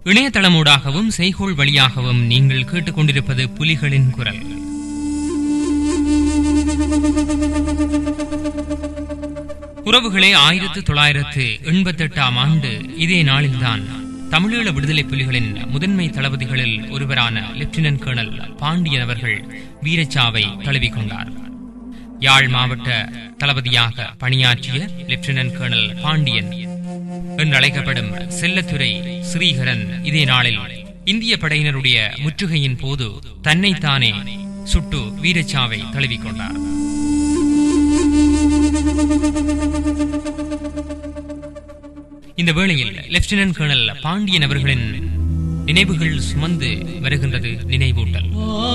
இணையதளமூடாகவும் செய்கோள் வழியாகவும் நீங்கள் கேட்டுக்கொண்டிருப்பது புலிகளின் குரல் உறவுகளே ஆயிரத்து தொள்ளாயிரத்து எண்பத்தெட்டாம் ஆண்டு இதே நாளில்தான் தமிழீழ விடுதலை புலிகளின் முதன்மை தளபதிகளில் ஒருவரான லெப்டினன்ட் கர்னல் பாண்டியன் அவர்கள் வீரச்சாவை தழுவிக்கொண்டார் யாழ் மாவட்ட தளபதியாக பணியாற்றிய லெப்டினன்ட் கர்னல் பாண்டியன் என்றழைக்கப்படும் செல்லத்துறை ஸ்ரீகரன் இதே நாளில் இந்திய படையினருடைய முற்றுகையின் போது தன்னைத்தானே சுட்டு வீரச்சாவை தழுவிக்கொண்டார் இந்த வேளையில் லெப்டினன்ட் கர்னல் பாண்டியன் அவர்களின் நினைவுகள் சுமந்து வருகின்றது நினைவூட்டல்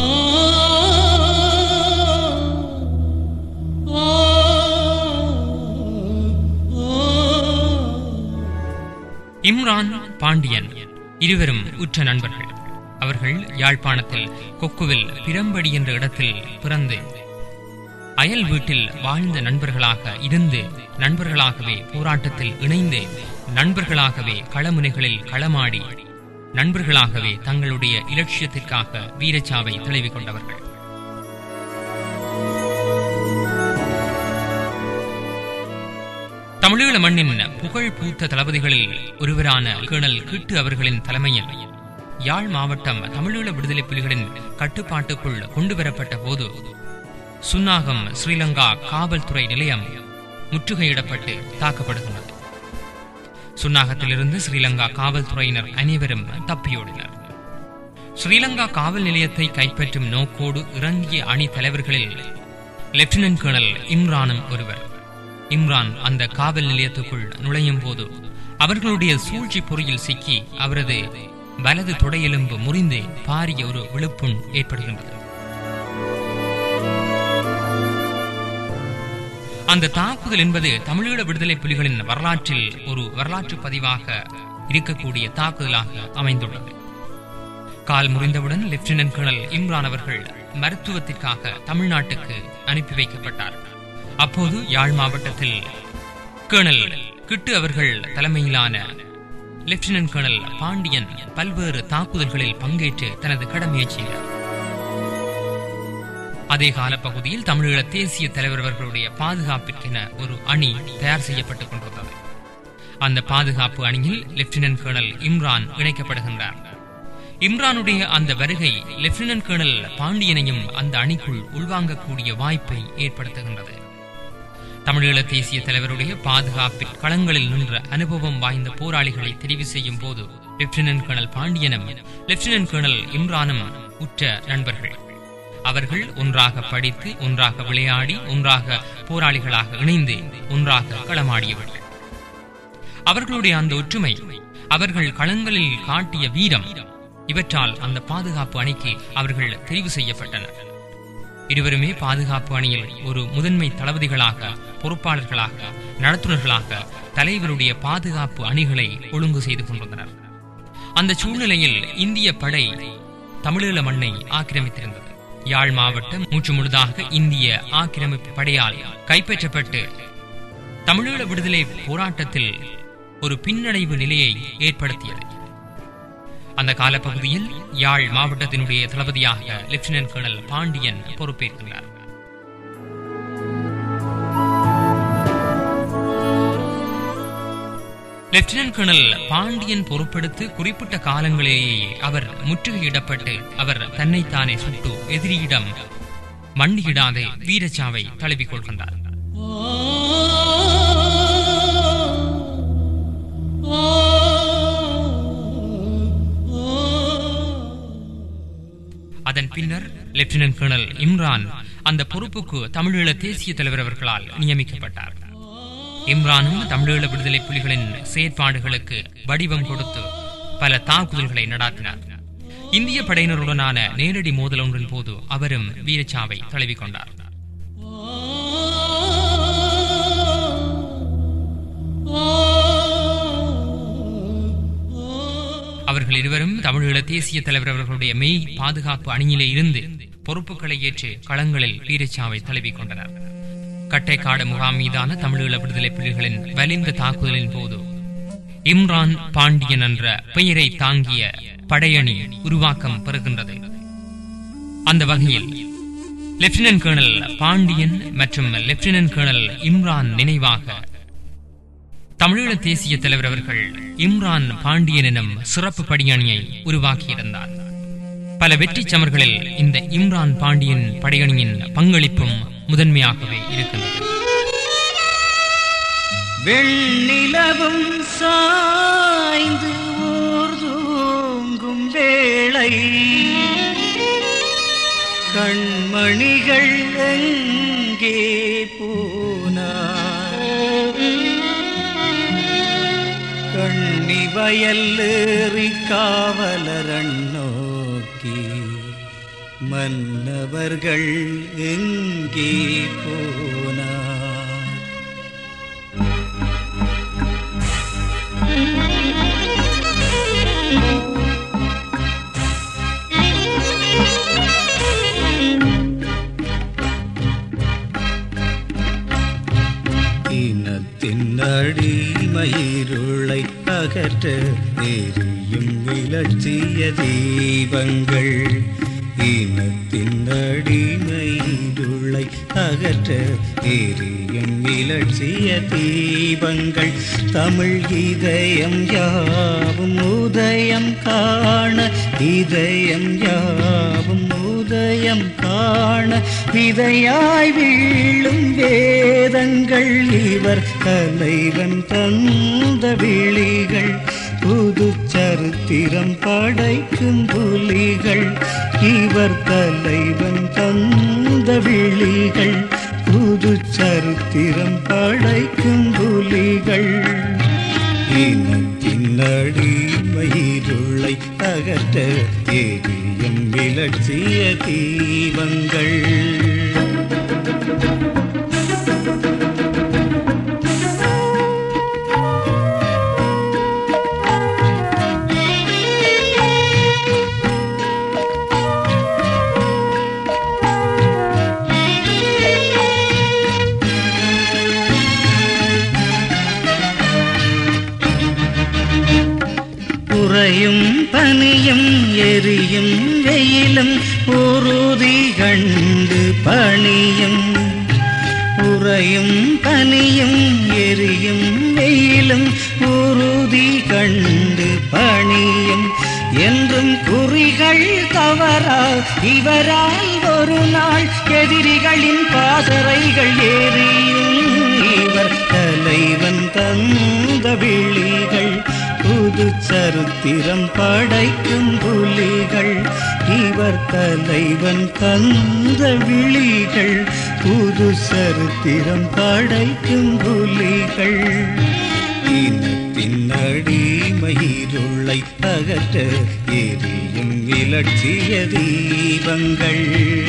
இம்ரான் பாண்டியன் இருவரும் உற்ற நண்பர்கள் அவர்கள் யாழ்ப்பாணத்தில் கொக்குவில் பிரம்படி என்ற இடத்தில் பிறந்து அயல் வீட்டில் வாழ்ந்த நண்பர்களாக இருந்து நண்பர்களாகவே போராட்டத்தில் இணைந்து நண்பர்களாகவே களமுனைகளில் களமாடி நண்பர்களாகவே தங்களுடைய இலட்சியத்திற்காக வீரச்சாவை தெளிவு கொண்டவர்கள் தமிழீழ மண்ணின் புகழ் பூத்த தளபதிகளில் ஒருவரான கேர்னல் கிட்டு அவர்களின் தலைமையில் யாழ் மாவட்டம் தமிழீழ விடுதலை புலிகளின் கட்டுப்பாட்டுக்குள் கொண்டுவரப்பட்ட போது சுன்னாகம் ஸ்ரீலங்கா காவல்துறை நிலையம் முற்றுகையிடப்பட்டு தாக்கப்படுகின்றது சுன்னாகத்திலிருந்து ஸ்ரீலங்கா காவல்துறையினர் அனைவரும் தப்பியோடினர் ஸ்ரீலங்கா காவல் நிலையத்தை கைப்பற்றும் நோக்கோடு இறங்கிய அணி தலைவர்களில் லெப்டினன்ட் கர்னல் இம்ரானும் ஒருவர் இம்ரான் அந்த காவல் நிலையத்துக்குள் நுழையும் போது அவர்களுடைய சூழ்ச்சி பொறியில் சிக்கி அவரது வலது தொடையெலும்பு முறிந்து பாரிய ஒரு விழுப்புண் ஏற்படுகின்றது அந்த தாக்குதல் என்பது தமிழீழ விடுதலை புலிகளின் வரலாற்றில் ஒரு வரலாற்று பதிவாக இருக்கக்கூடிய தாக்குதலாக அமைந்துள்ளது கால் முறிந்தவுடன் லெப்டினன்ட் கர்னல் இம்ரான் அவர்கள் மருத்துவத்திற்காக தமிழ்நாட்டுக்கு அனுப்பி வைக்கப்பட்டார் அப்போது யாழ் மாவட்டத்தில் கேர்னல் கிட்டு அவர்கள் தலைமையிலான லெப்டினன்ட் கர்னல் பாண்டியன் பல்வேறு தாக்குதல்களில் பங்கேற்று தனது கடமையை செய்தார் அதே காலப்பகுதியில் தமிழீழ தேசிய தலைவர் அவர்களுடைய பாதுகாப்பிற்கென ஒரு அணி தயார் செய்யப்பட்டுக் கொண்டிருந்தது அந்த பாதுகாப்பு அணியில் லெப்டினன்ட் கர்னல் இம்ரான் இணைக்கப்படுகின்றார் இம்ரானுடைய அந்த வருகை லெப்டினன்ட் கர்னல் பாண்டியனையும் அந்த அணிக்குள் உள்வாங்கக்கூடிய வாய்ப்பை ஏற்படுத்துகின்றது தமிழீழ தேசிய தலைவருடைய பாதுகாப்பில் களங்களில் நின்ற அனுபவம் வாய்ந்த போராளிகளை தெரிவு செய்யும் போது லெப்டினன்ட் கர்னல் பாண்டியனும் லெப்டினன்ட் கர்னல் இம்ரானும் உற்ற நண்பர்கள் அவர்கள் ஒன்றாக படித்து ஒன்றாக விளையாடி ஒன்றாக போராளிகளாக இணைந்து ஒன்றாக களமாடியவர்கள் அவர்களுடைய அந்த ஒற்றுமை அவர்கள் களங்களில் காட்டிய வீரம் இவற்றால் அந்த பாதுகாப்பு அணிக்கு அவர்கள் தெரிவு செய்யப்பட்டனர் இருவருமே பாதுகாப்பு அணியில் ஒரு முதன்மை தளபதிகளாக பொறுப்பாளர்களாக நடத்துனர்களாக தலைவருடைய பாதுகாப்பு அணிகளை ஒழுங்கு செய்து கொண்டிருந்தனர் அந்த சூழ்நிலையில் இந்திய படை தமிழீழ மண்ணை ஆக்கிரமித்திருந்தது யாழ் மாவட்டம் மூச்சு முழுதாக இந்திய ஆக்கிரமிப்பு படையால் கைப்பற்றப்பட்டு தமிழீழ விடுதலை போராட்டத்தில் ஒரு பின்னடைவு நிலையை ஏற்படுத்தியது அந்த காலப்பகுதியில் யாழ் மாவட்டத்தினுடைய தளபதியாக லெப்டினன்ட் கர்னல் பாண்டியன் பொறுப்பேற்கிறார் லெப்டினன்ட் கர்னல் பாண்டியன் பொறுப்பெடுத்து குறிப்பிட்ட காலங்களிலேயே அவர் முற்றுகையிடப்பட்டு அவர் தன்னைத்தானே சுட்டு எதிரியிடம் மண்டியிடாதே வீரச்சாவை தழுவிக் கொள்கின்றார் அதன் பின்னர் லெப்டினன்ட் கர்னல் இம்ரான் அந்த பொறுப்புக்கு தமிழீழ தேசிய தலைவர் அவர்களால் நியமிக்கப்பட்டார் இம்ரானும் தமிழீழ விடுதலை புலிகளின் செயற்பாடுகளுக்கு வடிவம் கொடுத்து பல தாக்குதல்களை நடாத்தினார் இந்திய படையினருடனான நேரடி மோதல் ஒன்றின் போது அவரும் வீரச்சாவை தழுவிக்கொண்டார் அவர்கள் இருவரும் தமிழீழ தேசிய தலைவர் அவர்களுடைய மெய் பாதுகாப்பு அணியிலே இருந்து பொறுப்புகளை ஏற்று களங்களில் வீரச்சாவை தழுவிக் கொண்டனர் கட்டைக்காடு முகாம் மீதான தமிழீழ விடுதலை புலிகளின் வலிந்த தாக்குதலின் போது இம்ரான் பாண்டியன் என்ற பெயரை தாங்கிய படையணி உருவாக்கம் பெறுகின்றது அந்த வகையில் லெப்டினன்ட் கேர்னல் பாண்டியன் மற்றும் லெப்டினன்ட் கேர்னல் இம்ரான் நினைவாக தமிழீழ தேசிய தலைவர் அவர்கள் இம்ரான் பாண்டியன் எனும் சிறப்பு படையணியை உருவாக்கியிருந்தார் பல வெற்றி சமர்களில் இந்த இம்ரான் பாண்டியன் படையணியின் பங்களிப்பும் முதன்மையாகவே இருக்கின்றது வெண்ணிலவும் சாய்ந்து ஊர் தூங்கும் வேளை கண்மணிகள் எங்கே போனார் கண்ணி வயல் ஏறி காவலரன் நோக்கி மன்னவர்கள் எங்கே போனார் இனத்தின் அடிமயிருளை அகற்ற எரியும் இலட்சிய தீபங்கள் இனத்தின் அடிமயிருளை அகற்ற எரியும் இலட்சிய தீபங்கள் தமிழ் இதயம் யாவும் உதயம் காண இதயம் யாவும் உதயம் காண விதையாய் வீழும் வேதங்கள் இவர் தலைவன் தந்த விழிகள் புது சரித்திரம் படைக்கும் புலிகள் இவர் தலைவன் தந்த விழிகள் புது சரித்திரம் படைக்கும் புலிகள் இனத்தின் அடிமயிருளை அகற்ற எரியும் விளட்சிய தீபங்கள் உறையும் பனியும் எரியும் வெயிலும் உறுதி கண்டு பணியும் உறையும் பனியும் எரியும் வெயிலும் உறுதி கண்டு பணியும் என்றும் குறிகள் தவறா இவரால் ஒரு நாள் எதிரிகளின் பாசறைகள் ஏறியும் இவர் தலைவன் தந்த விழிகள் புது சரித்திரம் படைக்கும் புலிகள் இவர் தலைவன் தந்த விழிகள் புது சரித்திரம் படைக்கும் புலிகள் இனத்தின் அடிமயிருளை அகற்ற எரியும் இலட்சிய தீபங்கள்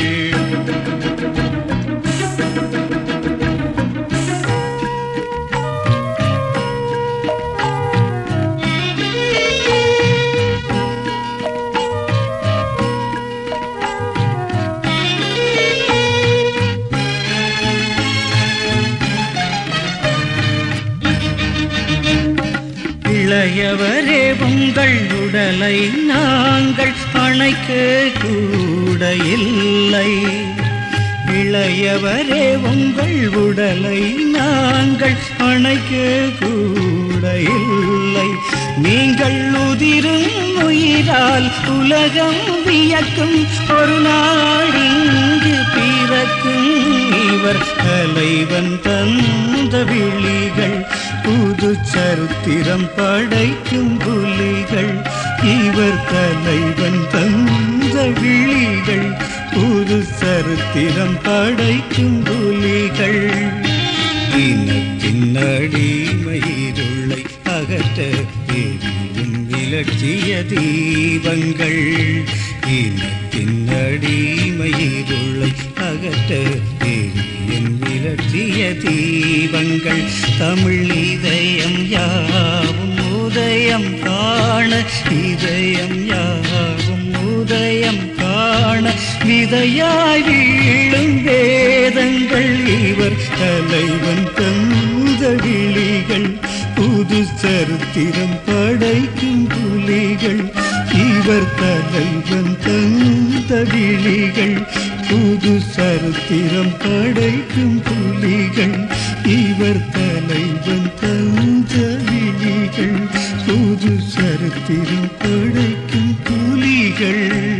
இளையவரே உங்கள் உடலை நாங்கள் அணைக்க கூட இல்லை இளையவரே உங்கள் உடலை நாங்கள் அணைக்க கூட இல்லை நீங்கள் உதிரும் உயிரால் உலகம் வியக்கும் ஒரு நாடிங்கு பிறக்கும் இவர் தலைவன் தந்த விழிகள் புது சரித்திரம் படைக்கும் புலிகள் இவர் தலைவன் தந்த விழிகள் புது சரித்திரம் படைக்கும் புலிகள் இனத்தின் அடிமயிருளை அகற்ற எரியும் இலட்சிய தீபங்கள் இனத்தின் அடிமயிருளை அகற்ற எரியும் இலட்சிய தீபங்கள் தமிழ் இதயம் யாவும் உதயம் காண இதயம் யாவும் உதயம் காண விதையாய் வீழும் வேதங்கள் இவர் தலைவன் தந்த விழிகள் புது புது சரித்திரம் படைக்கும் புலிகள் இவர் தலைவன் தந்த விழிகள் புது சரித்திரம் படைக்கும் புலிகள் இவர் தலைவன் தந்த விழிகள் புது சரித்திரம் படைக்கும் புலிகள்